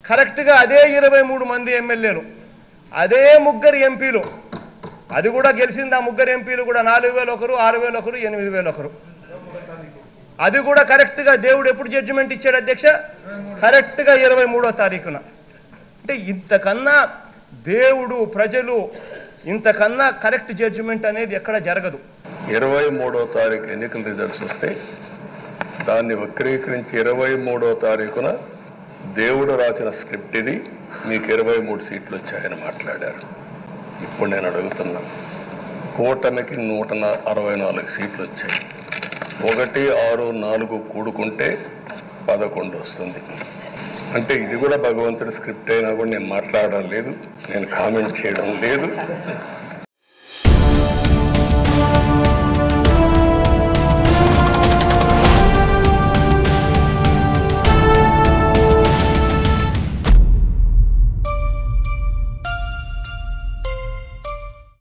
కరెక్ట్గా అదే ఇరవై మూడు మంది ఎమ్మెల్యేలు అదే ముగ్గురు ఎంపీలు అది కూడా గెలిచింది ఆ ముగ్గురు ఎంపీలు కూడా నాలుగు వేలు ఒకరు ఆరు వేలు ఒకరు ఎనిమిది వేలు ఒకరు అది కూడా కరెక్ట్గా దేవుడు ఎప్పుడు జడ్జిమెంట్ ఇచ్చాడు అధ్యక్ష కరెక్ట్గా ఇరవై మూడో తారీఖున అంటే ఇంతకన్నా దేవుడు ప్రజలు ఇంతకన్నా కరెక్ట్ జడ్జిమెంట్ అనేది ఎక్కడ జరగదు ఇరవై మూడో తారీఖు ఎన్నికల రిజల్ట్స్ వస్తే దాన్ని వక్రీకరించి ఇరవై మూడో తారీఖున దేవుడు రాసిన స్క్రిప్ట్ ఇది మీకు ఇరవై మూడు సీట్లు వచ్చాయని మాట్లాడారు ఇప్పుడు నేను అడుగుతున్నా కూటమికి నూట నా- అరవై నాలుగు సీట్లు వచ్చాయి ఒకటి ఆరు నాలుగు కూడుకుంటే పదకొండు వస్తుంది అంటే ఇది కూడా భగవంతుడి స్క్రిప్ట్ అయినా కూడా నేను మాట్లాడడం లేదు నేను కామెంట్ చేయడం లేదు